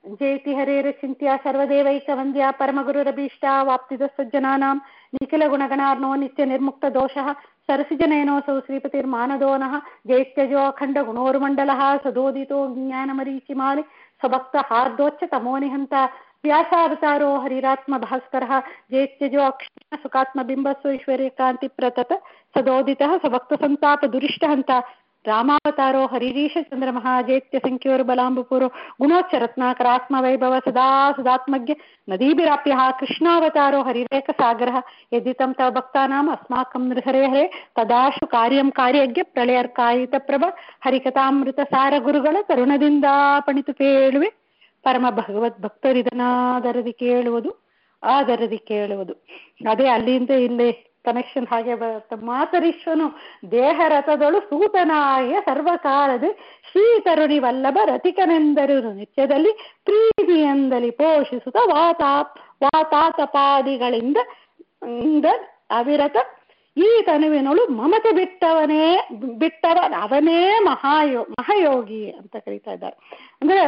ಜಯತಿ ಹರೇರಚಿಂತ್ಯ ಸರ್ವದೇವೈಕ ವಂದ್ಯ ಪರಮಗುರುರಭೀಷ್ಟ ವಾಪ್ತಿದ ಸಜ್ಜನಾನಾಂ ನಿಖಿಲ ಗುಣಗಣಾರ್ನೋ ನಿತ್ಯ ನಿರ್ಮುಕ್ತ ದೋಷಃ ಸರಸಿಜನಯನೋऽಸौ ಶ್ರೀಪತಿರ್ಮಾನದೋನಃ ಜೈತ್ಯಜೋ ಅಖಂಡ ಗುಣೋರ್ಮಂಡಲಃ ಸದೋದಿತೋ ಜ್ಞಾನಮರೀಚಿಮಾಲಿ ಸ್ವಭಕ್ತ ಹಾರ್ದೋಚ್ಚ ತಮೋನಿಹಂತ ವ್ಯಾಸಾವತಾರೋ ಹರಿರಾತ್ಮ ಭಾಸ್ಕರಃ ಜೇತ್ಯಜೋ ಅಕ್ಷಣ ಸುಖಾತ್ಮ ಬಿಂಬಸ್ವ ಐಶ್ವರ್ಯಕಾಂತಿ ಪ್ರತತ ಸದೋದಿತಃ ಸ್ವಭಕ್ತ ಸಂತಾಪ ದುರಿಷ್ಟಹಂತ ರಾಮಾವತಾರೋ ಹರಿರೀಶ ಚಂದ್ರಮಃ ಜೇತ್ಯ ಸಂಖ್ಯೋರ್ಬಲಾಂಬುಪುರೋ ಗುಣೋಚ್ಚರತ್ನಾಕರಾತ್ಮ ವೈಭವ ಸದಾ ಸದಾತ್ಮಜ್ಞ ನದೀಭಿರಾಪ್ಯಃ ಕೃಷ್ಣಾವತಾರೋ ಹರಿರೇಕ ಸಾಗರಃ ಯದಿತಂ ತವ ಭಕ್ತಾನಾಂ ಅಸ್ಮಾಕಂ ನೃಹರೆ ಹರೆ ತದಾಶು ಕಾರ್ಯಂ ಕಾರ್ಯಜ್ಞ ಪ್ರಳಯರ್ಕಾಯಿತ ಪ್ರಭ ಹರಿಕಥಾಮೃತ ಸಾರ ಗುರುಗಳ ಕರುಣದಿಂದ ಪಣಿತು ಕೇಳುವೆ ಪರಮ ಭಗವದ್ ಭಕ್ತರಿದನಾದರದಿ ಕೇಳುವುದು ಆದರದಿ ಕೇಳುವುದು ಅದೇ ಅಲ್ಲಿಂದ ಇಲ್ಲಿ ಕನೆಕ್ಷನ್ ಹಾಗೆ ಬರುತ್ತೆ ಮಾತರಿಶ್ವನು ದೇಹ ರಥದಳು ಸೂತನಾಯ ಸರ್ವಕಾಲದ ಶ್ರೀತರುಣಿ ವಲ್ಲಭ ರತಿಕನೆಂದರು ನಿತ್ಯದಲ್ಲಿ ಪ್ರೀತಿಯಂದಲಿ ಪೋಷಿಸುತ್ತ ವಾತಾ ವಾತಾತಪಾದಿಗಳಿಂದ ಅವಿರತ ಈ ತನುವಿನಳು ಮಮತೆ ಬಿಟ್ಟವನೇ ಬಿಟ್ಟವ ಅವನೇ ಮಹಾಯೋ ಮಹಾಯೋಗಿ ಅಂತ ಕರೀತಾ ಇದ್ದಾರೆ ಅಂದ್ರೆ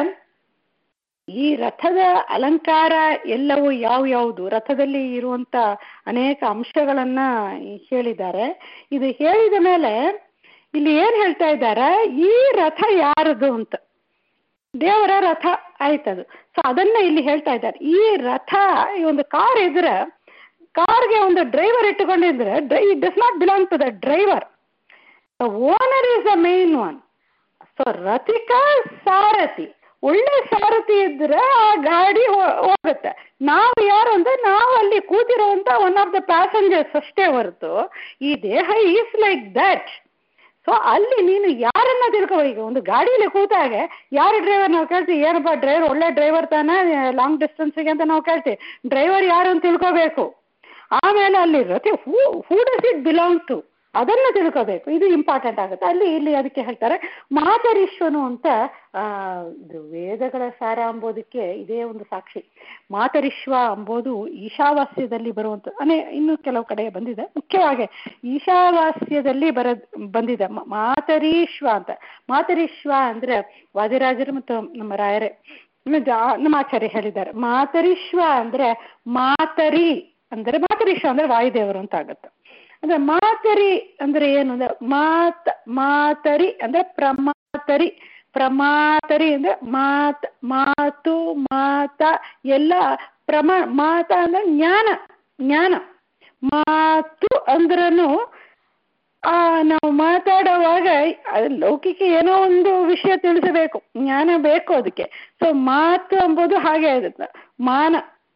ಈ ರಥದ ಅಲಂಕಾರ ಎಲ್ಲವೂ ಯಾವ ಯಾವುದು ರಥದಲ್ಲಿ ಇರುವಂತ ಅನೇಕ ಅಂಶಗಳನ್ನ ಹೇಳಿದ್ದಾರೆ ಇದು ಹೇಳಿದ ಮೇಲೆ ಇಲ್ಲಿ ಏನ್ ಹೇಳ್ತಾ ಇದ್ದಾರೆ ಈ ರಥ ಯಾರದು ಅಂತ ದೇವರ ರಥ ಆಯ್ತದು ಸೊ ಅದನ್ನ ಇಲ್ಲಿ ಹೇಳ್ತಾ ಇದ್ದಾರೆ ಈ ರಥ ಈ ಒಂದು ಕಾರ್ ಇದ್ರೆ ಕಾರ್ಗೆ ಒಂದು ಡ್ರೈವರ್ ಇಟ್ಟುಕೊಂಡಿದ್ರೆ it does not belong to the driver owner is the main one so ರಥಿಕ ಸಾರಥಿ ಒಳ್ಳೆ ಸಾರಥಿ ಇದ್ರೆ ಆ ಗಾಡಿ ಹೋಗುತ್ತೆ ನಾವು ಯಾರು ಅಂದ್ರೆ ನಾವು ಅಲ್ಲಿ ಕೂತಿರುವಂತ ಒನ್ ಆಫ್ ದ ಪ್ಯಾಸೆಂಜರ್ಸ್ ಅಷ್ಟೇ ಹೊರತು ಈ ದೇಹ ಈಸ್ ಲೈಕ್ ದಟ್ ಸೊ ಅಲ್ಲಿ ನೀನು ಯಾರನ್ನ ತಿಳ್ಕೋ ಈಗ ಒಂದು ಗಾಡಿಯಲ್ಲಿ ಕೂತಾಗ ಯಾರು ಡ್ರೈವರ್ ನಾವು ಕೇಳ್ತೀವಿ ಏನಪ್ಪ ಡ್ರೈವರ್ ಒಳ್ಳೆ ಡ್ರೈವರ್ ತಾನೇ ಲಾಂಗ್ ಡಿಸ್ಟೆನ್ಸ್ಗೆ ಅಂತ ನಾವು ಕೇಳ್ತೀವಿ ಡ್ರೈವರ್ ಯಾರು ಅಂತ ತಿಳ್ಕೋಬೇಕು ಆಮೇಲೆ ಅಲ್ಲಿ ರತಿ who who does it belong to ಅದನ್ನು ತಿಳ್ಕೋಬೇಕು ಇದು ಇಂಪಾರ್ಟೆಂಟ್ ಆಗುತ್ತೆ ಅಲ್ಲಿ ಇಲ್ಲಿ ಅದಕ್ಕೆ ಹೇಳ್ತಾರೆ ಮಾತರಿಶ್ವನು ಅಂತ ಇದು ವೇದಗಳ ಸಾರ ಅಂಬೋದಕ್ಕೆ ಇದೇ ಒಂದು ಸಾಕ್ಷಿ ಮಾತರಿಶ್ವ ಅಂಬೋದು ಈಶಾವಾಸ್ಯದಲ್ಲಿ ಬರುವಂತ ಅನೇ ಇನ್ನು ಕೆಲವು ಕಡೆ ಬಂದಿದೆ ಮುಖ್ಯವಾಗಿ ಈಶಾವಾಸ್ಯದಲ್ಲಿ ಬರ ಬಂದಿದೆ ಮಾತರೀಶ್ವ ಅಂತ ಮಾತರಿಶ್ವ ಅಂದ್ರೆ ವಾದಿರಾಜರು ಮತ್ತು ನಮ್ಮ ರಾಯರೇ ನಮ್ಮ ಆಚಾರ್ಯ ಹೇಳಿದ್ದಾರೆ ಮಾತರಿಶ್ವ ಅಂದ್ರೆ ಮಾತರಿ ಅಂದ್ರೆ ಮಾತರಿಶ್ವ ಅಂದ್ರೆ ವಾಯುದೇವರು ಅಂತ ಆಗುತ್ತೆ ಅಂದ್ರೆ ಮಾತರಿ ಅಂದ್ರೆ ಏನು ಅಂದ್ರೆ ಮಾತ ಮಾತರಿ ಅಂದ್ರೆ ಪ್ರಮಾತರಿ ಪ್ರಮಾತರಿ ಅಂದ್ರೆ ಮಾತ್ ಮಾತು ಮಾತ ಎಲ್ಲ ಪ್ರಮಾ ಮಾತ ಅಂದ್ರೆ ಜ್ಞಾನ ಜ್ಞಾನ ಮಾತು ಅಂದ್ರೂ ಆ ನಾವು ಮಾತಾಡುವಾಗ ಲೌಕಿಕ ಏನೋ ಒಂದು ವಿಷಯ ತಿಳಿಸಬೇಕು ಜ್ಞಾನ ಬೇಕು ಅದಕ್ಕೆ ಸೊ ಮಾತು ಎಂಬುದು ಹಾಗೆ ಆಗುತ್ತೆ ಮಾನ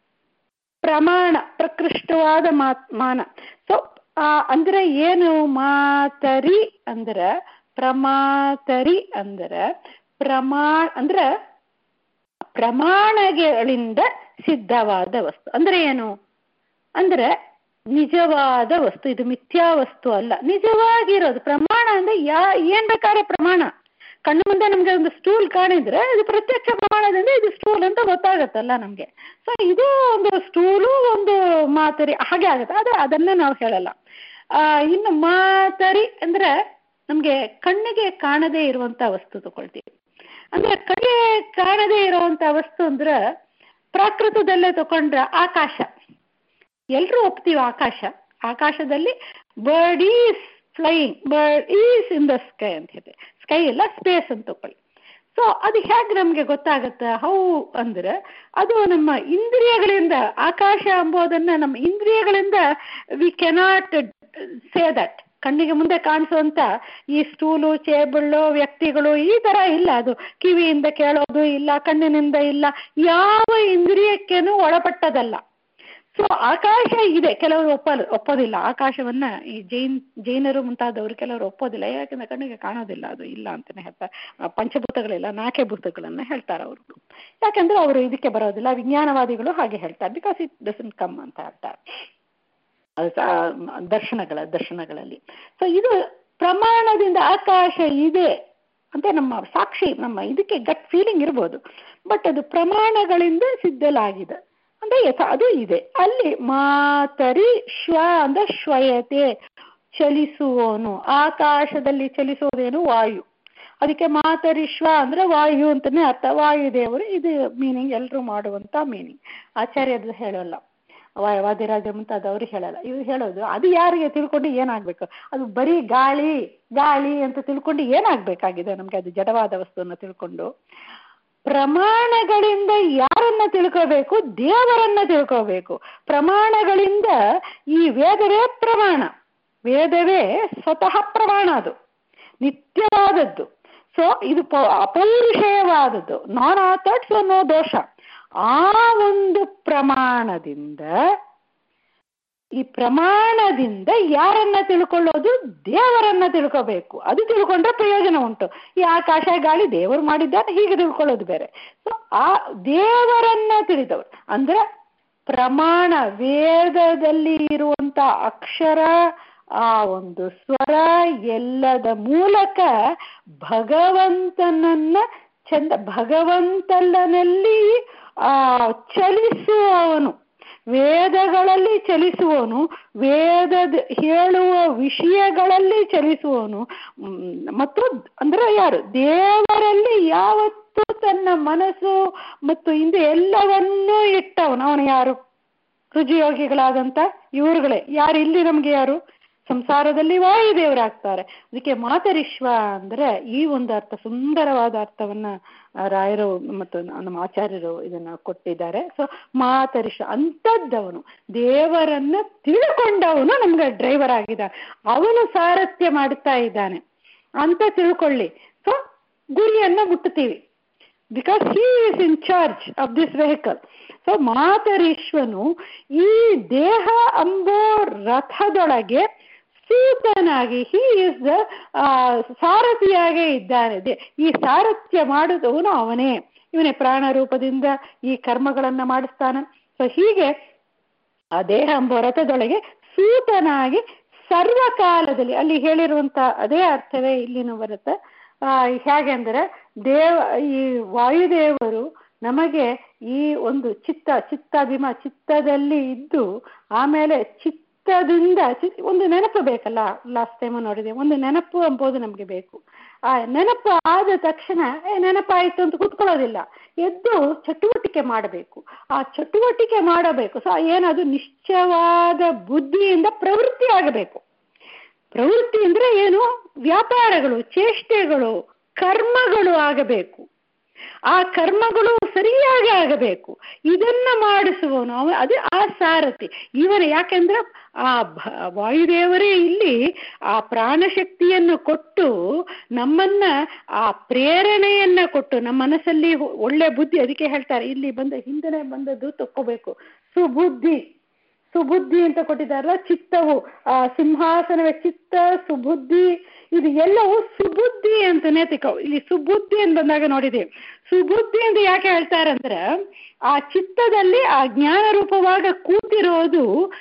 ಪ್ರಮಾಣ ಪ್ರಕೃಷ್ಟವಾದ ಮಾತ್ ಮಾನ ಸೊ ಆ ಅಂದ್ರೆ ಏನು ಮಾತರಿ ಅಂದ್ರ ಪ್ರಮಾತರಿ ಅಂದ್ರ ಪ್ರಮಾಣ ಅಂದ್ರ ಪ್ರಮಾಣಗಳಿಂದ ಸಿದ್ಧವಾದ ವಸ್ತು ಅಂದ್ರೆ ಏನು ಅಂದ್ರೆ ನಿಜವಾದ ವಸ್ತು ಇದು ಮಿಥ್ಯಾ ವಸ್ತು ಅಲ್ಲ ನಿಜವಾಗಿರೋದು ಪ್ರಮಾಣ ಅಂದ್ರೆ ಯಾ ಏನ್ ಬೇಕಾದ್ರೆ ಪ್ರಮಾಣ ಕಣ್ಣು ಮುಂದೆ ನಮ್ಗೆ ಒಂದು ಸ್ಟೂಲ್ ಕಾಣಿದ್ರೆ ಇದು ಪ್ರತ್ಯಕ್ಷ ಪ್ರಮಾಣದಿಂದ ಇದು ಸ್ಟೂಲ್ ಅಂತ ಗೊತ್ತಾಗತ್ತಲ್ಲ ನಮ್ಗೆ ಸೊ ಇದು ಒಂದು ಸ್ಟೂಲು ಒಂದು ಮಾತರಿ ಹಾಗೆ ಆಗುತ್ತೆ ಆದ್ರೆ ಅದನ್ನ ನಾವು ಹೇಳಲ್ಲ ಆ ಇನ್ನು ಮಾತರಿ ಅಂದ್ರೆ ನಮ್ಗೆ ಕಣ್ಣಿಗೆ ಕಾಣದೇ ಇರುವಂತ ವಸ್ತು ತಗೊಳ್ತೀವಿ ಅಂದ್ರೆ ಕಣ್ಣಿಗೆ ಕಾಣದೇ ಇರುವಂತ ವಸ್ತು ಅಂದ್ರೆ ಪ್ರಾಕೃತದಲ್ಲೇ ತಗೊಂಡ್ರೆ ಆಕಾಶ ಎಲ್ರೂ ಒಪ್ತೀವಿ ಆಕಾಶ ಆಕಾಶದಲ್ಲಿ bird is flying bird is in the sky ಅಂತ ಹೇಳಿ ಸ್ಕೈ ಎಲ್ಲ ಸ್ಪೇಸ್ ಅಂತ ತಗೊಳ್ಳಿ ಸೊ ಅದು ಹೇಗೆ ನಮಗೆ ಗೊತ್ತಾಗುತ್ತೆ ಹೌ ಅಂದ್ರೆ ಅದು ನಮ್ಮ ಇಂದ್ರಿಯಗಳಿಂದ ಆಕಾಶ ಎಂಬುದನ್ನ ನಮ್ಮ ಇಂದ್ರಿಯಗಳಿಂದ ವಿ ಕೆನಾಟ್ ಸೇ ದಟ್ ಕಣ್ಣಿಗೆ ಮುಂದೆ ಕಾಣಿಸುವಂತ ಈ ಸ್ಟೂಲು ಚೇಬಳ್ಳು ವ್ಯಕ್ತಿಗಳು ಈ ತರ ಇಲ್ಲ ಅದು ಕಿವಿಯಿಂದ ಕೇಳೋದು ಇಲ್ಲ ಕಣ್ಣಿನಿಂದ ಇಲ್ಲ ಯಾವ ಇಂದ್ರಿಯಕ್ಕೇನು ಒಳಪಟ್ಟದಲ್ಲ ಸೊ ಆಕಾಶ ಇದೆ ಕೆಲವರು ಒಪ್ಪ ಒಪ್ಪೋದಿಲ್ಲ ಆಕಾಶವನ್ನ ಈ ಜೈನ್ ಜೈನರು ಮುಂತಾದವರು ಕೆಲವರು ಒಪ್ಪೋದಿಲ್ಲ ಯಾಕಂದ್ರೆ ಕಣ್ಣಿಗೆ ಕಾಣೋದಿಲ್ಲ ಅದು ಇಲ್ಲ ಅಂತಾನೆ ಹೇಳ್ತಾರೆ ಪಂಚಭೂತಗಳಿಲ್ಲ ನಾಕೆ ಭೂತಗಳನ್ನ ಹೇಳ್ತಾರೆ ಅವರು ಯಾಕಂದ್ರೆ ಅವರು ಇದಕ್ಕೆ ಬರೋದಿಲ್ಲ ವಿಜ್ಞಾನವಾದಿಗಳು ಹಾಗೆ ಹೇಳ್ತಾರೆ ಬಿಕಾಸ್ ಇಟ್ ಡಸನ್ ಕಮ್ ಅಂತ ಹೇಳ್ತಾರೆ ದರ್ಶನಗಳ ದರ್ಶನಗಳಲ್ಲಿ ಸೊ ಇದು ಪ್ರಮಾಣದಿಂದ ಆಕಾಶ ಇದೆ ಅಂತ ನಮ್ಮ ಸಾಕ್ಷಿ ನಮ್ಮ ಇದಕ್ಕೆ ಗಟ್ ಫೀಲಿಂಗ್ ಇರ್ಬೋದು ಬಟ್ ಅದು ಪ್ರಮಾಣಗಳಿಂದ ಸಿದ್ಧಲಾಗಿದೆ ಅಂದ್ರೆ ಯಥ ಅದು ಇದೆ ಅಲ್ಲಿ ಮಾತರಿ ಶ್ವ ಅಂದ್ರೆ ಶ್ವಯತೆ ಚಲಿಸುವವನು ಆಕಾಶದಲ್ಲಿ ಚಲಿಸೋದೇನು ವಾಯು ಅದಕ್ಕೆ ಮಾತರಿಶ್ವ ಅಂದ್ರೆ ವಾಯು ಅಂತಾನೆ ಅರ್ಥ ವಾಯುದೇವರು ಇದು ಮೀನಿಂಗ್ ಎಲ್ಲರೂ ಮಾಡುವಂತ ಮೀನಿಂಗ್ ಆಚಾರ್ಯರು ಹೇಳೋಲ್ಲ ವಾ- ವಾದಿರಾಜ ಮುಂತಾದವರು ಹೇಳಲ್ಲ ಇವ್ರು ಹೇಳೋದು ಅದು ಯಾರಿಗೆ ತಿಳ್ಕೊಂಡು ಏನಾಗ್ಬೇಕು ಅದು ಬರೀ ಗಾಳಿ ಗಾಳಿ ಅಂತ ತಿಳ್ಕೊಂಡು ಏನಾಗ್ಬೇಕಾಗಿದೆ ನಮ್ಗೆ ಅದು ಜಡವಾದ ವಸ್ತುವನ್ನ ತಿಳ್ಕೊಂಡು ಪ್ರಮಾಣಗಳಿಂದ ಯಾರನ್ನ ತಿಳ್ಕೋಬೇಕು ದೇವರನ್ನ ತಿಳ್ಕೋಬೇಕು ಪ್ರಮಾಣಗಳಿಂದ ಈ ವೇದವೇ ಪ್ರಮಾಣ ವೇದವೇ ಸ್ವತಃ ಪ್ರಮಾಣ ಅದು ನಿತ್ಯವಾದದ್ದು ಸೊ ಇದು ಪ- ಅಪೌರುಷೇಯವಾದದ್ದು ನಾನ್ ಆಥರ್ಡ್ ಸೊ ನೋ ದೋಷ ಆ ಒಂದು ಪ್ರಮಾಣದಿಂದ ಈ ಪ್ರಮಾಣದಿಂದ ಯಾರನ್ನ ತಿಳ್ಕೊಳ್ಳೋದು ದೇವರನ್ನ ತಿಳ್ಕೋಬೇಕು ಅದು ತಿಳ್ಕೊಂಡ್ರೆ ಪ್ರಯೋಜನ ಉಂಟು ಈ ಆಕಾಶ ಗಾಳಿ ದೇವರು ಮಾಡಿದ್ದಾನೆ ಹೀಗೆ ತಿಳ್ಕೊಳ್ಳೋದು ಬೇರೆ ಸೊ ಆ ದೇವರನ್ನ ತಿಳಿದವರು ಅಂದ್ರೆ ಪ್ರಮಾಣ ವೇದದಲ್ಲಿ ಇರುವಂತ ಅಕ್ಷರ ಆ ಒಂದು ಸ್ವರ ಎಲ್ಲದ ಮೂಲಕ ಭಗವಂತನನ್ನ ಚಂದ ಭಗವಂತನಲ್ಲಿ ಆ ಚಲಿಸುವವನು ವೇದಗಳಲ್ಲಿ ಚಲಿಸುವವನು ವೇದದ ಹೇಳುವ ವಿಷಯಗಳಲ್ಲಿ ಚಲಿಸುವವನು ಮ್, ಮತ್ತು ಅಂದ್ರೆ ಯಾರು ದೇವರಲ್ಲಿ ಯಾವತ್ತೂ ತನ್ನ ಮನಸ್ಸು ಮತ್ತು ಹಿಂದೆ ಎಲ್ಲವನ್ನೂ ಇಟ್ಟವನು ಅವನು ಯಾರು ರುಜಿಯೋಗಿಗಳಾದಂತ ಇವ್ರುಗಳೇ ಯಾರು ಇಲ್ಲಿ ನಮ್ಗೆ ಯಾರು ಸಂಸಾರದಲ್ಲಿ ವಾಯುದೇವರಾಗ್ತಾರೆ ಅದಕ್ಕೆ ಮಾತರಿಶ್ವ ಅಂದ್ರೆ ಈ ಒಂದು ಅರ್ಥ ಸುಂದರವಾದ ಅರ್ಥವನ್ನ ಆ, ರಾಯರು ಮತ್ತು ನಮ್ಮ ಆಚಾರ್ಯರು ಇದನ್ನ ಕೊಟ್ಟಿದ್ದಾರೆ ಸೊ ಮಾತರಿಶ್ವ ಅಂತದ್ದವನು ದೇವರನ್ನ ತಿಳ್ಕೊಂಡವನು ನಮ್ಗೆ ಡ್ರೈವರ್ ಆಗಿದ್ದಾನೆ ಅವನು ಸಾರಥ್ಯ ಮಾಡುತ್ತಾ ಇದ್ದಾನೆ ಅಂತ ತಿಳ್ಕೊಳ್ಳಿ ಸೊ ಗುರಿಯನ್ನ ಮುಟ್ಟುತ್ತೀವಿ because he is in charge of this vehicle so ಮಾತರೀಶ್ವನು ಈ ದೇಹ ಅಂಬೋ ರಥದೊಳಗೆ ಸೂತನಾಗಿ ಹಿ ಇಸ್ ದ ಸಾರಥಿಯಾಗೇ ಇದ್ದಾನೆ ದೇ- ಈ ಸಾರಥ್ಯ ಮಾಡಿದವನು ಅವನೇ ಇವನೇ ಪ್ರಾಣ ರೂಪದಿಂದ ಈ ಕರ್ಮಗಳನ್ನ ಮಾಡಿಸ್ತಾನೆ ಸೊ ಹೀಗೆ ಆ ದೇಹ ಎಂಬ ರಥದೊಳಗೆ ಸೂತನಾಗಿ ಸರ್ವಕಾಲದಲ್ಲಿ ಅಲ್ಲಿ ಹೇಳಿರುವಂತ ಅದೇ ಅರ್ಥವೇ ಇಲ್ಲಿನೂ ಬರುತ್ತೆ ಆ ಹೇಗೆ ಅಂದ್ರೆ ದೇವ ಈ ವಾಯುದೇವರು ನಮಗೆ ಈ ಒಂದು ಚಿತ್ತ ಚಿತ್ತಾಭಿಮ ಚಿತ್ತದಲ್ಲಿ ಇದ್ದು ಆಮೇಲೆ ಚಿತ್ತದಿಂದ ಚಿ- ಒಂದು ನೆನಪು ಬೇಕಲ್ಲ ಲಾಸ್ಟ್ ಟೈಮ್ ನೋಡಿದೆ ಒಂದು ನೆನಪು ಎಂಬುದು ನಮಗೆ ಬೇಕು ಆ ನೆನಪು ಆದ ತಕ್ಷಣ ಏ ನೆನಪಾಯಿತು ಅಂತ ಕೂತ್ಕೊಳ್ಳೋದಿಲ್ಲ ಎದ್ದು ಚಟುವಟಿಕೆ ಮಾಡಬೇಕು ಆ ಚಟುವಟಿಕೆ ಮಾಡಬೇಕು ಸೊ ಏನದು ನಿಶ್ಚಯವಾದ ಬುದ್ಧಿಯಿಂದ ಪ್ರವೃತ್ತಿ ಆಗಬೇಕು ಪ್ರವೃತ್ತಿ ಅಂದ್ರೆ ಏನು ವ್ಯಾಪಾರಗಳು ಚೇಷ್ಟೆಗಳು ಕರ್ಮಗಳು ಆಗಬೇಕು ಆ ಕರ್ಮಗಳು ಸರಿಯಾಗಿ ಆಗಬೇಕು ಇದನ್ನ ಮಾಡಿಸುವವನು ಅವ ಅದೇ ಆ ಸಾರಥಿ ಇವನ ಯಾಕೆಂದ್ರೆ ಆ ಭ- ವಾಯುದೇವರೇ ಇಲ್ಲಿ ಆ ಪ್ರಾಣಶಕ್ತಿಯನ್ನು ಕೊಟ್ಟು ನಮ್ಮನ್ನ ಆ ಪ್ರೇರಣೆಯನ್ನ ಕೊಟ್ಟು ನಮ್ಮ ಮನಸ್ಸಲ್ಲಿ ಒಳ್ಳೆ ಬುದ್ಧಿ ಅದಕ್ಕೆ ಹೇಳ್ತಾರೆ ಇಲ್ಲಿ ಬಂದ ಹಿಂದನೆ ಬಂದದ್ದು ತಕ್ಕೋಬೇಕು ಸುಬುದ್ಧಿ ಸುಬುದ್ಧಿ ಅಂತ ಕೊಟ್ಟಿದ್ದಾರಲ್ಲ ಚಿತ್ತವು ಆ ಸಿಂಹಾಸನವೇ ಚಿತ್ತ ಸುಬುದ್ಧಿ ಇದು ಎಲ್ಲವೂ ಸುಬುದ್ಧಿ ಅಂತಾನೆ ತಿಕ್ಕೋ ಇಲ್ಲಿ ಸುಬುದ್ಧಿ ಅಂತ ಬಂದಾಗ ನೋಡಿದೀವಿ ಸುಬುದ್ಧಿ ಅಂತ ಯಾಕೆ ಹೇಳ್ತಾರೆ ಅಂದ್ರೆ ಆ ಚಿತ್ತದಲ್ಲಿ ಆ ಜ್ಞಾನ ರೂಪವಾಗ ಕೂತಿರೋದು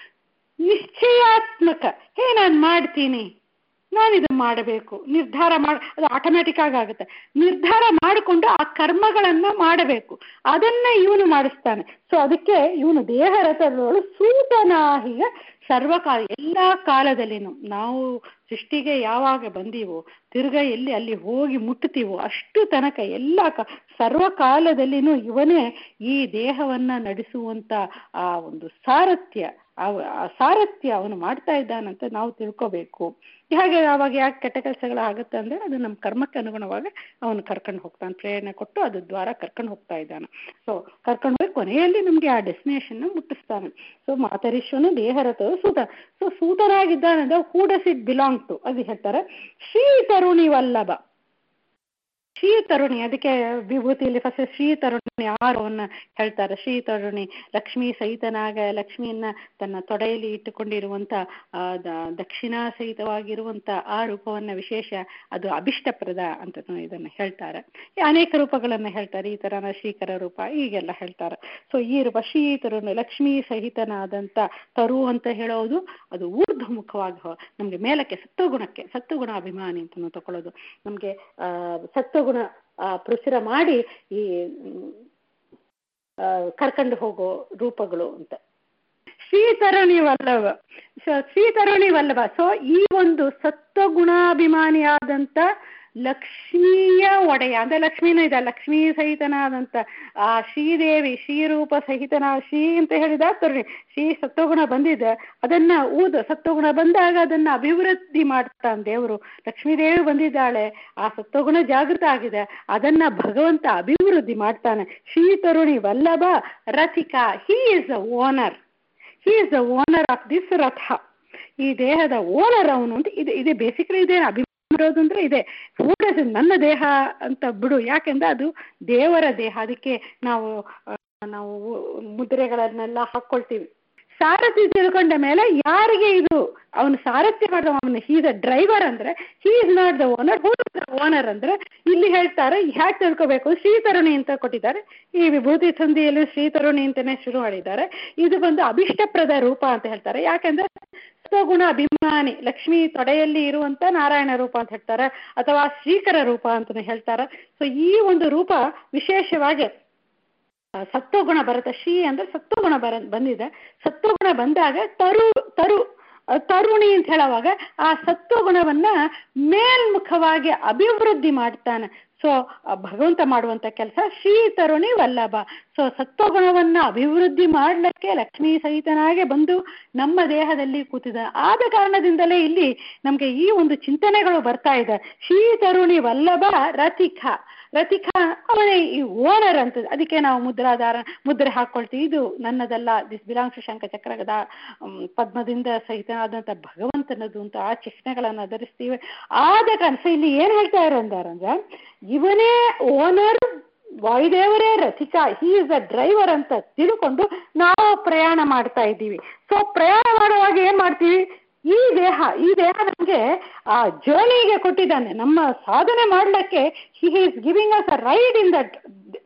ನಿಶ್ಚಯಾತ್ಮಕ ಹೇ ನಾನು ಮಾಡ್ತೀನಿ ನಾನು ಇದು ಮಾಡಬೇಕು ನಿರ್ಧಾರ ಮಾಡ ಅದು ಆಟೋಮ್ಯಾಟಿಕ್ ಆಗಿ ಆಗುತ್ತೆ ನಿರ್ಧಾರ ಮಾಡಿಕೊಂಡು ಆ ಕರ್ಮಗಳನ್ನ ಮಾಡಬೇಕು ಅದನ್ನ ಇವನು ಮಾಡಿಸ್ತಾನೆ ಸೊ ಅದಕ್ಕೆ ಇವನು ದೇಹ ರಥದೊಳು ಸೂತನಾಹಿಗ ಸರ್ವಕಾಲ ಎಲ್ಲಾ ಕಾಲದಲ್ಲಿನೂ ನಾವು ಸೃಷ್ಟಿಗೆ ಯಾವಾಗ ಬಂದೀವೋ ತಿರ್ಗಾ ಎಲ್ಲಿ ಅಲ್ಲಿ ಹೋಗಿ ಮುಟ್ಟುತ್ತೀವೋ ಅಷ್ಟು ತನಕ ಎಲ್ಲ ಕ ಸರ್ವಕಾಲದಲ್ಲಿನೂ ಇವನೇ ಈ ದೇಹವನ್ನ ನಡೆಸುವಂತ ಆ ಒಂದು ಸಾರಥ್ಯ ಅವ ಆ ಸಾರಥ್ಯ ಅವನು ಮಾಡ್ತಾ ಇದ್ದಾನಂತ ನಾವು ತಿಳ್ಕೋಬೇಕು ಹಾಗೆ ಅವಾಗ ಯಾಕೆ ಕೆಟ್ಟ ಕೆಲಸಗಳು ಆಗುತ್ತೆ ಅಂದ್ರೆ ಅದು ನಮ್ಮ ಕರ್ಮಕ್ಕೆ ಅನುಗುಣವಾಗಿ ಅವನು ಕರ್ಕೊಂಡು ಹೋಗ್ತಾನೆ ಪ್ರೇರಣೆ ಕೊಟ್ಟು ಅದು ದ್ವಾರ ಕರ್ಕೊಂಡು ಹೋಗ್ತಾ ಇದ್ದಾನೆ ಸೊ ಕರ್ಕೊಂಡು ಹೋಗಿ ಕೊನೆಯಲ್ಲಿ ನಮ್ಗೆ ಆ ಡೆಸ್ಟಿನೇಷನ್ ಮುಟ್ಟಿಸ್ತಾನೆ ಸೊ ಮಾತರೀಶ್ವನು ದೇಹರಥವು ಸೂತ ಸೊ ಸೂತನಾಗಿದ್ದಾನೆ ಅಂದ್ರೆ who does it belong to ಅದು ಹೇಳ್ತಾರೆ ಶ್ರೀ ತರುಣಿ ವಲ್ಲಭ ಶ್ರೀ ತರುಣಿ ಅದಕ್ಕೆ ವಿಭೂತಿಯಲ್ಲಿ ಫಸ್ಟ್ ಶ್ರೀ ತರುಣಿ ಆರವನ್ನ ಹೇಳ್ತಾರೆ ಶ್ರೀ ತರುಣಿ ಲಕ್ಷ್ಮೀ ಸಹಿತನಾಗ ಲಕ್ಷ್ಮಿಯನ್ನ ತನ್ನ ತೊಡೆಯಲ್ಲಿ ಇಟ್ಟುಕೊಂಡಿರುವಂತ ಆ ದ- ದಕ್ಷಿಣಾ ಸಹಿತವಾಗಿರುವಂತ ಆ ರೂಪವನ್ನ ವಿಶೇಷ ಅದು ಅಭಿಷ್ಟಪ್ರದ ಅಂತ ಇದನ್ನ ಹೇಳ್ತಾರೆ ಈ ಅನೇಕ ರೂಪಗಳನ್ನ ಹೇಳ್ತಾರೆ ಈ ತರನ ಶ್ರೀಕರ ರೂಪ ಹೀಗೆಲ್ಲ ಹೇಳ್ತಾರೆ ಸೊ ಈ ರೂಪ ಶ್ರೀ ತರುಣಿ ಲಕ್ಷ್ಮೀ ಸಹಿತನಾದಂತ ತರು ಅಂತ ಹೇಳೋದು ಅದು ಊರ್ಧ್ವಮುಖವಾಗಿ ಹೋ- ನಮ್ಗೆ ಮೇಲಕ್ಕೆ ಸತ್ವಗುಣಕ್ಕೆ ಸತ್ವಗುಣ ಅಭಿಮಾನಿ ಅಂತ ತಕೊಳ್ಳೋದು ನಮ್ಗೆ ಆ ಸತ್ವಗುಣ ಆ ಪ್ರಚುರ ಮಾಡಿ ಈ ಮ್, ಆ, ಕರ್ಕೊಂಡು ಹೋಗೋ ರೂಪಗಳು ಅಂತ ಶ್ರೀತರುಣಿ ವಲ್ಲಭ ಸೊ ಶ್ರೀತರುಣಿ ವಲ್ಲಭ ಸೊ ಈ ಒಂದು ಸತ್ವಗುಣಾಭಿಮಾನಿಯಾದಂತ ಲಕ್ಷ್ಮಿಯ ಒಡೆಯ ಅಂದ್ರೆ ಲಕ್ಷ್ಮೀನೂ ಇದೆ ಲಕ್ಷ್ಮೀ ಸಹಿತನಾದಂತ ಆ ಶ್ರೀದೇವಿ ಶ್ರೀರೂಪ ಸಹಿತನ ಶ್ರೀ ಅಂತ ಹೇಳಿದ ತರುಣಿ ಶ್ರೀ ಸತ್ವಗುಣ ಬಂದಿದೆ ಅದನ್ನ ಊದ ಸತ್ವಗುಣ ಬಂದಾಗ ಅದನ್ನ ಅಭಿವೃದ್ಧಿ ಮಾಡ್ತಾನೆ ದೇವರು ಲಕ್ಷ್ಮೀದೇವಿ ಬಂದಿದ್ದಾಳೆ ಆ ಸತ್ವಗುಣ ಜಾಗೃತ ಆಗಿದೆ ಅದನ್ನ ಭಗವಂತ ಅಭಿವೃದ್ಧಿ ಮಾಡ್ತಾನೆ ಶ್ರೀ ತರುಣಿ ವಲ್ಲಭ ರಥಿಕಾ he is the owner he is the owner of this ರಥ ಈ ದೇಹದ ಓನರ್ ಅವನು ಅಂತ ಇದೆ ಇದೆ ಬೇಸಿಕಲಿ ಇದೆ ಅಭಿಮಾನ ಇರೋದು ಅಂದ್ರೆ ಇದೆ ಫೂಡಸ್ ನನ್ನ ದೇಹ ಅಂತ ಬಿಡು ಯಾಕೆಂದ್ರೆ ಅದು ದೇವರ ದೇಹ ಅದಕ್ಕೆ ನಾವು ಆ, ನಾವು ಮುದ್ರೆಗಳನ್ನೆಲ್ಲ ಹಾಕೊಳ್ತೀವಿ ಸಾರಥಿ ತಿಳ್ಕೊಂಡ ಮೇಲೆ ಯಾರಿಗೆ ಇದು ಅವನು ಸಾರಥ್ಯ ಮಾಡಿದ ಅವನು ಹೀಸ್ ಅ ಡ್ರೈವರ್ ಅಂದ್ರೆ he is not the owner who the owner ಅಂದ್ರೆ ಇಲ್ಲಿ ಹೇಳ್ತಾರೆ ಹ್ಯಾಕ್ ತಿಳ್ಕೋಬೇಕು ಶ್ರೀತರುಣಿ ಅಂತ ಕೊಟ್ಟಿದ್ದಾರೆ ಈ ವಿಭೂತಿ ಸಂಧಿಯಲ್ಲಿ ಶ್ರೀತರುಣಿ ಅಂತಾನೆ ಶುರು ಮಾಡಿದ್ದಾರೆ ಇದು ಬಂದು ಅಭಿಷ್ಟಪ್ರದ ರೂಪ ಅಂತ ಹೇಳ್ತಾರೆ ಯಾಕೆಂದ್ರೆ ಸತ್ವಗುಣ ಅಭಿಮಾನಿ ಲಕ್ಷ್ಮಿ ತೊಡೆಯಲ್ಲಿ ಇರುವಂತ ನಾರಾಯಣ ರೂಪ ಅಂತ ಹೇಳ್ತಾರೆ ಅಥವಾ ಶ್ರೀಕರ ರೂಪ ಅಂತಾನೆ ಹೇಳ್ತಾರೆ ಸೊ ಈ ಒಂದು ರೂಪ ವಿಶೇಷವಾಗಿ ಆ, ಸತ್ವಗುಣ ಬರುತ್ತೆ ಶ್ರೀ ಅಂದ್ರೆ ಸತ್ವಗುಣ ಬರ ಬಂದಿದೆ ಸತ್ವಗುಣ ಬಂದಾಗ ತರು ತರು ಆ, ತರುಣಿ ಅಂತ ಹೇಳುವಾಗ ಆ ಸತ್ವಗುಣವನ್ನ ಮೇಲ್ಮುಖವಾಗಿ ಅಭಿವೃದ್ಧಿ ಮಾಡ್ತಾನೆ ಸೊ ಭಗವಂತ ಮಾಡುವಂತ ಕೆಲಸ ಶ್ರೀ ತರುಣಿ ವಲ್ಲಭ ಸೊ ಸತ್ವಗುಣವನ್ನ ಅಭಿವೃದ್ಧಿ ಮಾಡ್ಲಿಕ್ಕೆ ಲಕ್ಷ್ಮೀ ಸಹಿತನಾಗೆ ಬಂದು ನಮ್ಮ ದೇಹದಲ್ಲಿ ಕೂತಿದ ಆದ ಕಾರಣದಿಂದಲೇ ಇಲ್ಲಿ ನಮ್ಗೆ ಈ ಒಂದು ಚಿಂತನೆಗಳು ಬರ್ತಾ ಇದೆ ಶ್ರೀ ತರುಣಿ ವಲ್ಲಭ ರಥಿಕ ರಥಿಕ ಅವನೇ ಈ ಓನರ್ ಅಂತ ಅದಕ್ಕೆ ನಾವು ಮುದ್ರಾಧಾರ ಮುದ್ರೆ ಹಾಕೊಳ್ತೀವಿ ಇದು ನನ್ನದಲ್ಲ ದಿಸ್ ಬಿಲಾಂಗ್ಸ್ ಶಂಕ ಚಕ್ರಗದ ಮ್, ಪದ್ಮದಿಂದ ಸಹಿತನಾದಂಥ ಭಗವಂತನದು ಅಂತ ಆ ಚಿಹ್ನೆಗಳನ್ನ ಧರಿಸ್ತೀವಿ ಆದ ಕಾರಣ ಸೊ ಇಲ್ಲಿ ಏನ್ ಹೇಳ್ತಾ ಇರೋಂದಾರಂದ್ರೆ ಇವನೇ ಓನರ್ ವಾಯುದೇವರೇ ರಥಿಕ ಹಿ ಇಸ್ ಅ ಡ್ರೈವರ್ ಅಂತ ತಿಳ್ಕೊಂಡು ನಾವು ಪ್ರಯಾಣ ಮಾಡ್ತಾ ಇದ್ದೀವಿ ಸೊ ಪ್ರಯಾಣ ಮಾಡುವಾಗ ಏನ್ ಮಾಡ್ತೀವಿ ಈ ದೇಹ ಈ ದೇಹ ನಮಗೆ ಆ ಜರ್ನಿಗೆ ಕೊಟ್ಟಿದ್ದಾನೆ ನಮ್ಮ ಸಾಧನೆ ಮಾಡ್ಲಿಕ್ಕೆ he is giving us a ride in that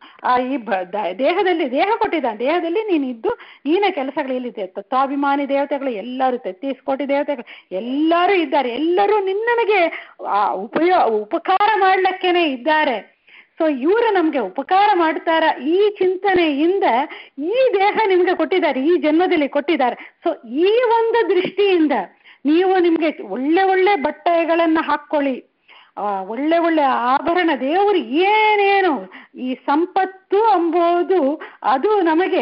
ಈ ಬ- ದ- ದೇಹದಲ್ಲಿ ದೇಹ ಕೊಟ್ಟಿದ್ದಾನೆ ದೇಹದಲ್ಲಿ ನೀನು ಇದ್ದು ನೀನ ಕೆಲಸಗಳು ಎಲ್ಲಿದೆ ತತ್ವಾಭಿಮಾನಿ ದೇವತೆಗಳು ಎಲ್ಲರೂ ತೆತ್ತೀಸ್ ಕೋಟಿ ದೇವತೆಗಳು ಎಲ್ಲರೂ ಇದ್ದಾರೆ ಎಲ್ಲರೂ ನಿನ್ನನಿಗೆ ಆ ಉಪಯೋ ಉಪಕಾರ ಮಾಡ್ಲಿಕ್ಕೇನೆ ಇದ್ದಾರೆ ಸೊ ಇವರು ನಮ್ಗೆ ಉಪಕಾರ ಮಾಡ್ತಾರ ಈ ಚಿಂತನೆಯಿಂದ ಈ ದೇಹ ನಿಮ್ಗೆ ಕೊಟ್ಟಿದ್ದಾರೆ ಈ ಜನ್ಮದಲ್ಲಿ ಕೊಟ್ಟಿದ್ದಾರೆ ಸೊ ಈ ಒಂದು ದೃಷ್ಟಿಯಿಂದ ನೀವು ನಿಮ್ಗೆ ಒಳ್ಳೆ ಒಳ್ಳೆ ಬಟ್ಟೆಗಳನ್ನ ಹಾಕೊಳ್ಳಿ ಆ, ಒಳ್ಳೆ ಒಳ್ಳೆ ಆಭರಣ ದೇವರು ಏನೇನು ಈ ಸಂಪತ್ತು ಎಂಬುದು ಅದು ನಮಗೆ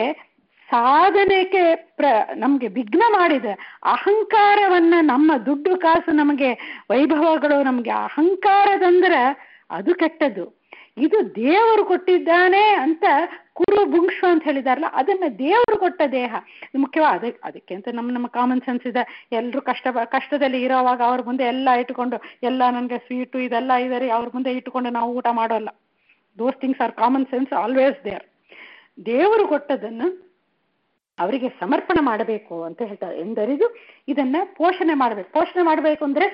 ಸಾಧನೆಗೆ ಪ್ರ ನಮ್ಗೆ ವಿಘ್ನ ಮಾಡಿದೆ ಅಹಂಕಾರವನ್ನ ನಮ್ಮ ದುಡ್ಡು ಕಾಸು ನಮಗೆ ವೈಭವಗಳು ನಮ್ಗೆ ಅಹಂಕಾರದಂದ್ರೆ ಅದು ಕೆಟ್ಟದ್ದು ಇದು ದೇವರು ಕೊಟ್ಟಿದ್ದಾನೆ ಅಂತ ಕುರು ಬುಂಕ್ಷು ಅಂತ ಹೇಳಿದಾರಲ್ಲ ಅದನ್ನ ದೇವರು ಕೊಟ್ಟ ದೇಹ ಮುಖ್ಯವಾಗಿ ಅದಕ್ಕೆ ಅದಕ್ಕೆ ಅಂತ ನಮ್ಮ ನಮ್ಮ ಕಾಮನ್ ಸೆನ್ಸ್ ಇದೆ ಎಲ್ಲರೂ ಕಷ್ಟ ಕಷ್ಟದಲ್ಲಿ ಇರೋವಾಗ ಅವ್ರ ಮುಂದೆ ಎಲ್ಲ ಇಟ್ಕೊಂಡು ಎಲ್ಲ ನನಗೆ ಸ್ವೀಟು ಇದೆಲ್ಲ ಇದೆ ರೀ ಅವ್ರ ಮುಂದೆ ಇಟ್ಟುಕೊಂಡು ನಾವು ಊಟ ಮಾಡೋಲ್ಲ those things are common sense always there ದೇವರು ಕೊಟ್ಟದನ್ನು ಅವರಿಗೆ ಸಮರ್ಪಣೆ ಮಾಡಬೇಕು ಅಂತ ಹೇಳ್ತಾರೆ ಎಂದರಿದು ಇದನ್ನ ಪೋಷಣೆ ಮಾಡಬೇಕು ಪೋಷಣೆ ಮಾಡಬೇಕು ಅಂದ್ರೆ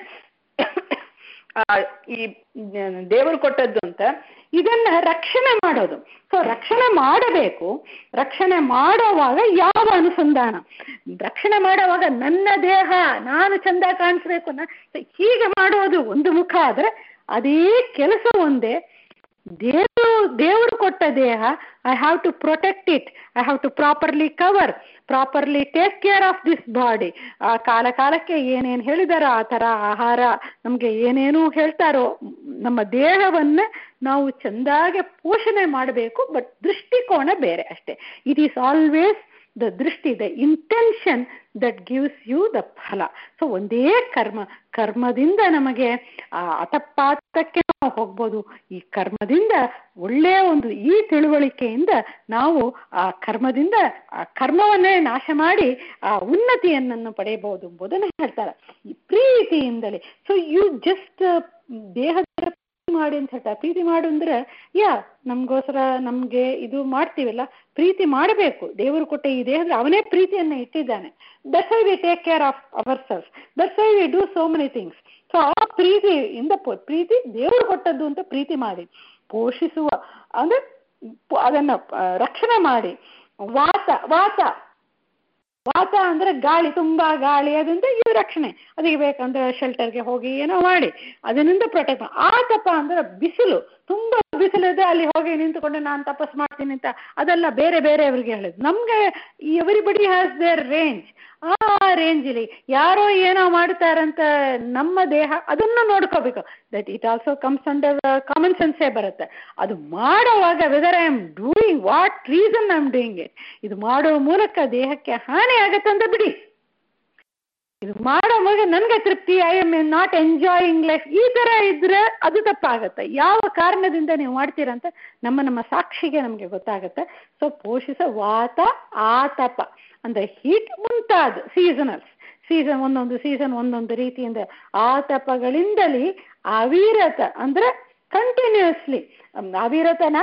ಆ, ಈ ದೇವರು ಕೊಟ್ಟದ್ದು ಅಂತ ಇದನ್ನ ರಕ್ಷಣೆ ಮಾಡೋದು ಸೊ ರಕ್ಷಣೆ ಮಾಡಬೇಕು ರಕ್ಷಣೆ ಮಾಡುವಾಗ ಯಾವ ಅನುಸಂಧಾನ ರಕ್ಷಣೆ ಮಾಡುವಾಗ ನನ್ನ ದೇಹ ನಾನು ಚಂದ ಕಾಣಿಸ್ಬೇಕು ನ- ಹೀಗೆ ಮಾಡೋದು ಒಂದು ಮುಖ ಆದ್ರೆ ಅದೇ ಕೆಲಸ ಒಂದೇ ದೇವರು ದೇವರು ಕೊಟ್ಟ ದೇಹ I have to protect it I have to properly cover properly take care of this body ಆ ಕಾಲ ಕಾಲಕ್ಕೆ ಏನೇನು ಹೇಳಿದಾರೋ ಆ ಥರ ಆಹಾರ ನಮಗೆ ಏನೇನು ಹೇಳ್ತಾರೋ ನಮ್ಮ ದೇಹವನ್ನ ನಾವು ಚೆಂದಾಗೆ ಪೋಷಣೆ ಮಾಡಬೇಕು ಬಟ್ ದೃಷ್ಟಿಕೋನ ಬೇರೆ ಅಷ್ಟೇ ಇಟ್ ಈಸ್ ಆಲ್ವೇಸ್ ದ ದೃಷ್ಟಿ the intention that gives you the ಫಲ ಸೊ ಒಂದೇ ಕರ್ಮ ಕರ್ಮದಿಂದ ನಮಗೆ ಆ ಅತಪಾತಕ್ಕೆ ನಾವು ಹೋಗ್ಬೋದು ಈ ಕರ್ಮದಿಂದ ಒಳ್ಳೆಯ ಒಂದು ಈ ತಿಳುವಳಿಕೆಯಿಂದ ನಾವು ಆ ಕರ್ಮದಿಂದ ಆ ಕರ್ಮವನ್ನೇ ನಾಶ ಮಾಡಿ ಆ ಉನ್ನತಿಯನ್ನು ಪಡೆಯಬಹುದು ಎಂಬುದನ್ನು ಹೇಳ್ತಾರೆ ಈ ಪ್ರೀತಿಯಿಂದಲೇ ಸೊ ಯು ಜಸ್ಟ್ ದೇಹದ ಪ್ರೀತಿ ಮಾಡಿ ಅಂತ ಹೇಳ್ತಾರೆ ಪ್ರೀತಿ ಮಾಡು ಅಂದ್ರೆ ಯಾ ನಮ್ಗೋಸ್ಕರ ನಮ್ಗೆ ಇದು ಮಾಡ್ತೀವಲ್ಲ ಪ್ರೀತಿ ಮಾಡಬೇಕು ದೇವರು ಕೊಟ್ಟ ಈ ದೇಹದಲ್ಲಿ ಅವನೇ ಪ್ರೀತಿಯನ್ನ ಇಟ್ಟಿದ್ದಾನೆ that's why we take care of our self that's why we do so many things so ಆ ಪ್ರೀತಿಯಿಂದ ಪೊ- ಪ್ರೀತಿ ದೇವರು ಕೊಟ್ಟದ್ದು ಅಂತ ಪ್ರೀತಿ ಮಾಡಿ ಪೋಷಿಸುವ ಅಂದ್ರೆ ಪ- ಅದನ್ನ ಆ, ರಕ್ಷಣೆ ಮಾಡಿ ವಾತ ವಾತ ವಾತ ಅಂದ್ರೆ ಗಾಳಿ ತುಂಬಾ ಗಾಳಿ ಅದರಿಂದ ಇದು ರಕ್ಷಣೆ ಅದಕ್ಕೆ ಬೇಕಂದ್ರೆ ಶೆಲ್ಟರ್ಗೆ ಹೋಗಿ ಏನೋ ಮಾಡಿ ಅದರಿಂದ ಪ್ರೊಟೆಕ್ಟ್ ಆತಪ ಅಂದ್ರೆ ಬಿಸಿಲು ತುಂಬಾ ಬಿಸಿಲಿದೆ ಅಲ್ಲಿ ಹೋಗಿ ನಿಂತುಕೊಂಡು ನಾನು ತಪಸ್ ಮಾಡ್ತೀನಿ ಅಂತ ಅದೆಲ್ಲ ಬೇರೆ ಬೇರೆಯವರಿಗೆ ಹೇಳಿದ್ ನಮ್ಗೆ ಎವ್ರಿಬಡಿ ಹ್ಯಾಸ್ ದೇರ್ ರೇಂಜ್ ಆ ರೇಂಜಲ್ಲಿ ಯಾರೋ ಏನೋ ಮಾಡ್ತಾರಂತ ನಮ್ಮ ದೇಹ ಅದನ್ನು ನೋಡ್ಕೋಬೇಕು that it also comes under common ಸೆನ್ಸೇ ಬರುತ್ತೆ ಅದು ಮಾಡೋವಾಗ whether I am doing what reason I am doing it ಇದು ಮಾಡೋ ಮೂಲಕ ದೇಹಕ್ಕೆ ಹಾನಿ ಆಗತ್ತೆ ಅಂತ ಬಿಡಿ ಇದು ಮಾಡೋ ಮಗ ನನ್ಗೆ ತೃಪ್ತಿ I am not enjoying life ಈ ತರ ಇದ್ರೆ ಅದು ತಪ್ಪಾಗತ್ತೆ ಯಾವ ಕಾರಣದಿಂದ ನೀವು ಮಾಡ್ತೀರಂತ ನಮ್ಮ ನಮ್ಮ ಸಾಕ್ಷಿಗೆ ನಮಗೆ ಗೊತ್ತಾಗತ್ತೆ ಸೊ ಪೋಷಿಸ ವಾತ ಆತಪ ಅಂದ್ರೆ ಹೀಟ್ ಮುಂತಾದ ಸೀಸನಲ್ಸ್ ಸೀಸನ್ ಒಂದೊಂದು ಸೀಸನ್ ಒಂದೊಂದು ರೀತಿಯಿಂದ ಆತಪಗಳಿಂದಲೇ ಅವಿರತ ಅಂದ್ರೆ ಕಂಟಿನ್ಯೂಸ್ಲಿ ಅವಿರತನ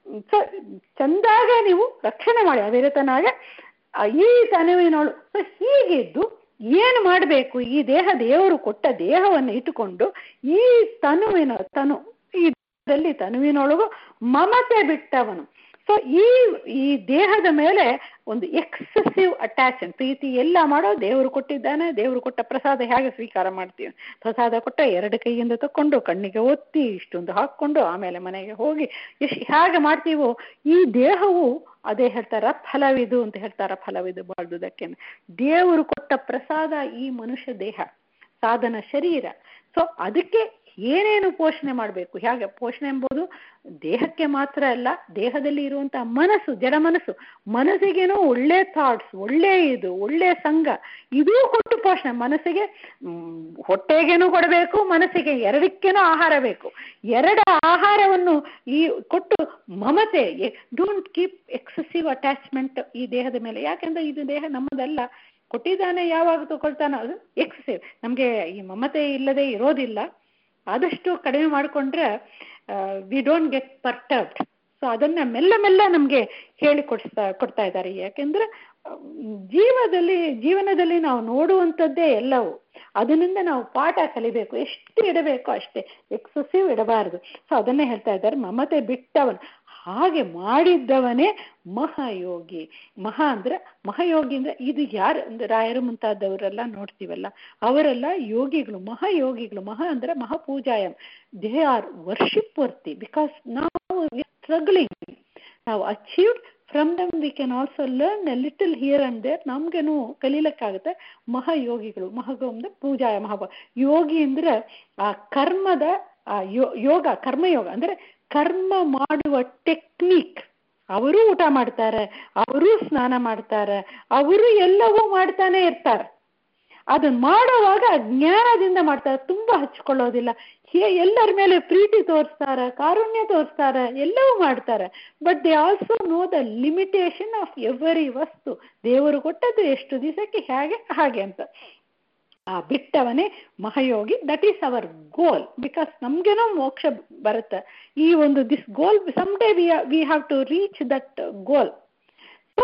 ಚಂದಾಗ ನೀವು ರಕ್ಷಣೆ ಮಾಡಿ ಅವಿರತನಾಗ ಈ ತನುವಿನೋಳು ಸೊ ಹೀಗಿದ್ದು ಏನು ಮಾಡಬೇಕು ಈ ದೇಹ ದೇವರು ಕೊಟ್ಟ ದೇಹವನ್ನು ಇಟ್ಟುಕೊಂಡು ಈ ತನುವಿನ ತನು ಇದರಲ್ಲಿ ತನುವಿನೊಳಗು ಮಮತೆ ಬಿಟ್ಟವನು ಸೊ ಈ ಈ ದೇಹದ ಮೇಲೆ ಒಂದು ಎಕ್ಸೆಸಿವ್ ಅಟ್ಯಾಚ್ಮೆಂಟ್ ಪ್ರೀತಿ ಎಲ್ಲ ಮಾಡೋ ದೇವರು ಕೊಟ್ಟಿದ್ದಾನೆ ದೇವರು ಕೊಟ್ಟ ಪ್ರಸಾದ ಹೇಗೆ ಸ್ವೀಕಾರ ಮಾಡ್ತೀವಿ ಪ್ರಸಾದ ಕೊಟ್ಟ ಎರಡು ಕೈಯಿಂದ ತಕೊಂಡು ಕಣ್ಣಿಗೆ ಒತ್ತಿ ಇಷ್ಟೊಂದು ಹಾಕ್ಕೊಂಡು ಆಮೇಲೆ ಮನೆಗೆ ಹೋಗಿ ಎಷ್ಟು ಹೇಗೆ ಮಾಡ್ತೀವೋ ಈ ದೇಹವು ಅದೇ ಹೇಳ್ತಾರ ಫಲವಿದು ಅಂತ ಹೇಳ್ತಾರ ಫಲವಿದು ಬಾಳ್ದುದಕ್ಕೆ ದೇವರು ಕೊಟ್ಟ ಪ್ರಸಾದ ಈ ಮನುಷ್ಯ ದೇಹ ಸಾಧನ ಶರೀರ ಸೊ ಅದಕ್ಕೆ ಏನೇನು ಪೋಷಣೆ ಮಾಡಬೇಕು ಹೇಗೆ ಪೋಷಣೆ ಎಂಬುದು ದೇಹಕ್ಕೆ ಮಾತ್ರ ಅಲ್ಲ ದೇಹದಲ್ಲಿ ಇರುವಂತಹ ಮನಸ್ಸು ಜಡ ಮನಸ್ಸು ಮನಸ್ಸಿಗೇನೋ ಒಳ್ಳೆ ಥಾಟ್ಸ್ ಒಳ್ಳೆ ಇದು ಒಳ್ಳೆ ಸಂಘ ಇದೂ ಕೊಟ್ಟು ಪೋಷಣೆ ಮನಸ್ಸಿಗೆ ಹೊಟ್ಟೆಗೇನು ಕೊಡಬೇಕು ಮನಸ್ಸಿಗೆ ಎರಡಕ್ಕೇನೋ ಆಹಾರ ಬೇಕು ಎರಡು ಆಹಾರವನ್ನು ಈ ಕೊಟ್ಟು ಮಮತೆ ಡೋಂಟ್ ಕೀಪ್ ಎಕ್ಸೆಸಿವ್ ಅಟ್ಯಾಚ್ಮೆಂಟ್ ಈ ದೇಹದ ಮೇಲೆ ಯಾಕೆಂದ್ರೆ ಇದು ದೇಹ ನಮ್ಮದಲ್ಲ ಕೊಟ್ಟಿದ್ದಾನೆ ಯಾವಾಗ ತಗೊಳ್ತಾನೋ ಅದು ಎಕ್ಸೆಸಿವ್ ನಮಗೆ ಈ ಮಮತೆ ಇಲ್ಲದೆ ಇರೋದಿಲ್ಲ ಆದಷ್ಟು ಕಡಿಮೆ ಮಾಡಿಕೊಂಡ್ರೆ we don't get perturbed so ಅದನ್ನ ಮೆಲ್ಲ ಮೆಲ್ಲ ನಮಗೆ ಹೇಳಿ ಕೊಡಿಸ್ತಾ ಕೊಡ್ತಾ ಇದ್ದಾರೆ ಯಾಕೆಂದ್ರೆ ಜೀವದಲ್ಲಿ ಜೀವನದಲ್ಲಿ ನಾವು ನೋಡುವಂಥದ್ದೇ ಎಲ್ಲವೂ ಅದರಿಂದ ನಾವು ಪಾಠ ಕಲಿಬೇಕು ಎಷ್ಟು ಇಡಬೇಕು ಅಷ್ಟೇ ಎಕ್ಸೆಸಿವ್ ಇಡಬಾರದು ಸೊ ಅದನ್ನೇ ಹೇಳ್ತಾ ಇದ್ದಾರೆ ಮಮತೆ ಬಿಟ್ಟವನು ಹಾಗೆ ಮಾಡಿದ್ದವನೇ ಮಹಾಯೋಗಿ ಮಹಾ ಅಂದ್ರೆ ಮಹಾಯೋಗಿ ಅಂದ್ರೆ ಇದು ಯಾರು ಅಂದ್ರೆ ರಾಯರು ಮುಂತಾದವರೆಲ್ಲ ನೋಡ್ತೀವಲ್ಲ ಅವರೆಲ್ಲ ಯೋಗಿಗಳು ಮಹಾಯೋಗಿಗಳು ಮಹಾ ಅಂದ್ರೆ ಮಹಾಪೂಜಾಯಂ they are worship worthy because ನಾವು ಸ್ಟ್ರಗ್ಲಿಂಗ್ ನಾವು achieved from them we can also learn a little here and there ನಮ್ಗೇನು ಕಲೀಲಕ್ಕಾಗುತ್ತೆ ಮಹಾಯೋಗಿಗಳು ಮಹಾಗೋಮ್ದ ಪೂಜಾಯ ಮಹಾ ಯೋಗಿ ಅಂದ್ರೆ ಆ ಕರ್ಮದ ಆ ಯೋಗ ಕರ್ಮಯೋಗ ಅಂದ್ರೆ ಕರ್ಮ ಮಾಡುವ ಟೆಕ್ನಿಕ್ ಅವರು ಊಟ ಮಾಡ್ತಾರೆ ಅವರು ಸ್ನಾನ ಮಾಡ್ತಾರೆ ಅವರು ಎಲ್ಲವೂ ಮಾಡ್ತಾನೆ ಇರ್ತಾರೆ ಅದನ್ನ ಮಾಡುವಾಗ ಜ್ಞಾನದಿಂದ ಮಾಡ್ತಾರೆ ತುಂಬಾ ಹಚ್ಕೊಳ್ಳೋದಿಲ್ಲ ಎಲ್ಲರ ಮೇಲೆ ಪ್ರೀತಿ ತೋರಿಸ್ತಾರೆ ಕಾರುಣ್ಯ ತೋರಿಸ್ತಾರೆ ಎಲ್ಲವೂ ಮಾಡ್ತಾರೆ but they also know the limitation of every ವಸ್ತು ದೇವರು ಕೊಟ್ಟದ್ದು ಎಷ್ಟು ದಿವಸಕ್ಕೆ ಹೇಗೆ ಹಾಗೆ ಅಂತ ಆ ಬಿಟ್ಟವನೇ ಮಹಾಯೋಗಿ that is our goal because ನಮ್ಗೇನೋ ಮೋಕ್ಷ ಬರುತ್ತೆ ಈ ಒಂದು this goal some day we we have to reach that goal so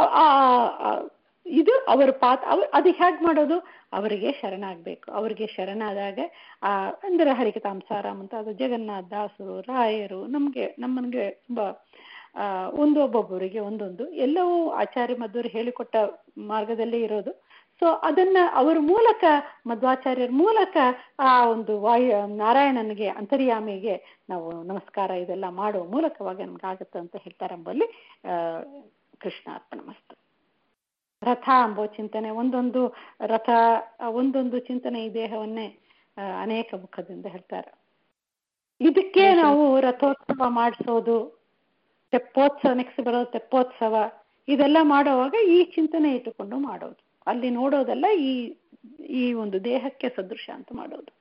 ಇದು ಅವರ ಪಾತ್ ಅವ್ರು ಅದು ಹೇಗೆ ಮಾಡೋದು ಅವರಿಗೆ ಶರಣಾಗಬೇಕು ಅವರಿಗೆ ಶರಣಾದಾಗ ಆ ಅಂದರೆ ಹರಿಕತಾಂಸಾರಾಮ್ ಅಂತ ಅದು ಜಗನ್ನಾಥ ದಾಸರು ರಾಯರು ನಮಗೆ ನಮ್ಮನಿಗೆ ತುಂಬ ಒಂದು ಒಬ್ಬೊಬ್ಬರಿಗೆ ಒಂದೊಂದು ಎಲ್ಲವೂ ಆಚಾರ್ಯ ಮಧ್ವರು ಹೇಳಿಕೊಟ್ಟ ಮಾರ್ಗದಲ್ಲೇ ಇರೋದು ಸೊ ಅದನ್ನ ಅವರ ಮೂಲಕ ಮಧ್ವಾಚಾರ್ಯರ ಮೂಲಕ ಆ ಒಂದು ವಾಯು ನಾರಾಯಣನಿಗೆ ಅಂತರ್ಯಾಮಿಗೆ ನಾವು ನಮಸ್ಕಾರ ಇದೆಲ್ಲ ಮಾಡುವ ಮೂಲಕವಾಗಿ ನಮ್ಗೆ ಆಗುತ್ತೆ ಅಂತ ಹೇಳ್ತಾರೆ ಎಂಬಲ್ಲಿ ಕೃಷ್ಣ ಅರ್ಪಣ ಮಸ್ತು ರಥ ಎಂಬೋ ಚಿಂತನೆ ಒಂದೊಂದು ರಥ ಒಂದೊಂದು ಚಿಂತನೆ ಈ ದೇಹವನ್ನೇ ಅನೇಕ ಮುಖದಿಂದ ಹೇಳ್ತಾರೆ ಇದಕ್ಕೆ ನಾವು ರಥೋತ್ಸವ ಮಾಡಿಸೋದು ತೆಪ್ಪೋತ್ಸವ ನೆಕ್ಸ್ಟ್ ಬರೋದು ತೆಪ್ಪೋತ್ಸವ ಇದೆಲ್ಲ ಮಾಡುವಾಗ ಈ ಚಿಂತನೆ ಇಟ್ಟುಕೊಂಡು ಮಾಡೋದು ಅಲ್ಲಿ ನೋಡೋದೆಲ್ಲ ಈ ಈ ಒಂದು ದೇಹಕ್ಕೆ ಸದೃಶ ಅಂತ ಮಾಡೋದು